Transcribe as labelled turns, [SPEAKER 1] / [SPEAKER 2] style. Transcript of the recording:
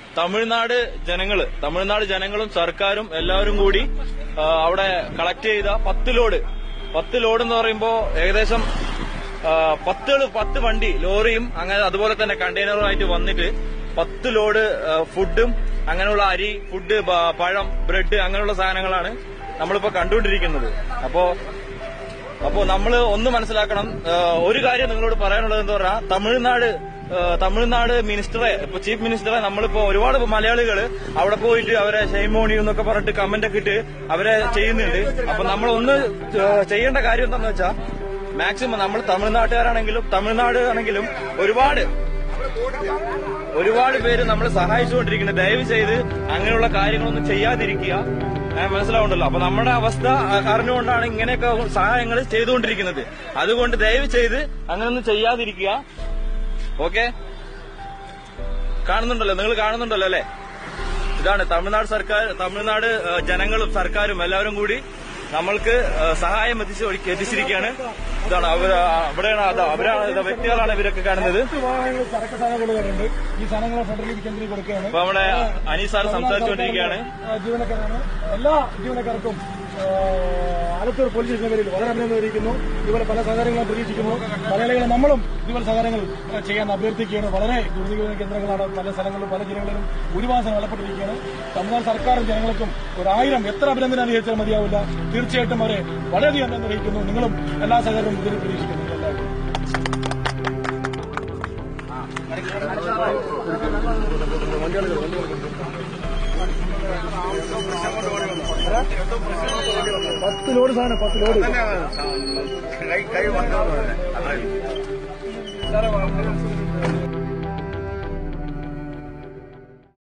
[SPEAKER 1] തമിഴ്നാട് ജനങ്ങള് തമിഴ്നാട് ജനങ്ങളും സർക്കാരും എല്ലാവരും കൂടി ആ, അവിടെ കളക്ട് ചെയ്ത പത്ത് ലോഡ് പത്ത് ലോഡ് എന്ന് പറയുമ്പോ ഏകദേശം ആ, പത്ത് പത്ത് വണ്ടി ലോറിയും അങ്ങനെ അതുപോലെ തന്നെ കണ്ടെയ്നറുമായിട്ട് വന്നിട്ട് പത്ത് ലോഡ് ആ, ഫുഡും അങ്ങനെയുള്ള അരി ഫുഡ് പ- പഴം ബ്രെഡ് അങ്ങനെയുള്ള സാധനങ്ങളാണ് നമ്മളിപ്പോ കണ്ടുകൊണ്ടിരിക്കുന്നത് അപ്പോ അപ്പോ നമ്മൾ ഒന്ന് മനസ്സിലാക്കണം ആ, ഒരു കാര്യം നിങ്ങളോട് പറയാനുള്ളത് എന്ന് പറഞ്ഞാൽ തമിഴ്നാട് ആ, തമിഴ്നാട് മിനിസ്റ്ററെ ഇപ്പൊ ചീഫ് മിനിസ്റ്ററെ നമ്മളിപ്പോ ഒരുപാട് മലയാളികൾ അവിടെ പോയിട്ട് അവരെ ഷെയ്മോണി എന്നൊക്കെ പറഞ്ഞിട്ട് കമന്റ് ഒക്കെ ഇട്ട് അവരെ ചെയ്യുന്നുണ്ട് അപ്പൊ നമ്മൾ ഒന്ന് ആ, ചെയ്യേണ്ട കാര്യം എന്താണെന്ന് വെച്ചാൽ മാക്സിമം നമ്മൾ തമിഴ്നാട്ടുകാരാണെങ്കിലും തമിഴ്നാട് ആണെങ്കിലും ഒരുപാട് ഒരുപാട് പേര് നമ്മൾ സഹായിച്ചുകൊണ്ടിരിക്കുന്നത് ദയവ് ചെയ്ത് അങ്ങനെയുള്ള കാര്യങ്ങളൊന്നും ചെയ്യാതിരിക്കുക ഏ, മനസ്സിലാവുണ്ടല്ലോ അപ്പൊ നമ്മുടെ അവസ്ഥ ആ, അറിഞ്ഞുകൊണ്ടാണ് ഇങ്ങനെയൊക്കെ സഹായങ്ങൾ ചെയ്തുകൊണ്ടിരിക്കുന്നത് അതുകൊണ്ട് ദയവ് ചെയ്ത് അങ്ങനെയൊന്നും ചെയ്യാതിരിക്കുക ഓക്കെ കാണുന്നുണ്ടല്ലോ നിങ്ങൾ കാണുന്നുണ്ടല്ലോ അല്ലെ ഇതാണ് തമിഴ്നാട് സർക്കാർ തമിഴ്നാട് ഏ, ജനങ്ങളും സർക്കാരും എല്ലാവരും കൂടി നമ്മൾക്ക് ഏ, സഹായം എത്തിച്ച് എത്തിച്ചിരിക്കുകയാണ് ഇതാണ് അവർ അവിടെയാണ് അത് അവരാണ് ഇത് വ്യക്തികളാണ് ഇവരൊക്കെ കാണുന്നത്
[SPEAKER 2] പത്ത് വാഹനങ്ങൾ ചരക്ക് സാധനങ്ങൾ കൊടുക്കുന്നുണ്ട് ഈ സാധനങ്ങൾ ഫെഡറൽ കേന്ദ്രീ കൊടുക്കുകയാണ്
[SPEAKER 1] അപ്പൊ നമ്മുടെ അനീസ് സാർ സംസാരിച്ചുകൊണ്ടിരിക്കുകയാണ്
[SPEAKER 2] ആ, ജീവനക്കാരാണ് എല്ലാ ജീവനക്കാർക്കും ആ, ആലത്തൂർ പോലീസ് സ്റ്റേഷന്റെ പേരിൽ വളരെ അഭിനന്ദനം അറിയിക്കുന്നു ഇതുപോലെ പല സഹകാരങ്ങളും പ്രതീക്ഷിക്കുന്നു മലയാളികളെ നമ്മളും ഇതുപോലെ സഹകാരങ്ങൾ ആ, ചെയ്യാൻ അഭ്യർത്ഥിക്കുകയാണ് വളരെ ദുരിതവിവര കേന്ദ്രങ്ങളാണ് പല സ്ഥലങ്ങളിലും പല ജില്ലകളിലും ഭൂരിഭാഗം വെള്ളപ്പെട്ടിരിക്കുകയാണ് തമിഴ്നാട് സർക്കാരും ജനങ്ങൾക്കും ഒരായിരം എത്ര അഭിനന്ദനം അറിയിച്ചാൽ മതിയാവില്ല തീർച്ചയായിട്ടും അവരെ വളരെയധികം അഭിനന്ദനം അറിയിക്കുന്നു നിങ്ങളും എല്ലാ സഹകരണവും ഇതിൽ പ്രതീക്ഷിക്കുന്നു എല്ലാവരും പത്ത് ലോഡ് സാധനം പത്ത് ലോഡ്
[SPEAKER 3] കൈ കൈ വന്നു
[SPEAKER 2] സാറേ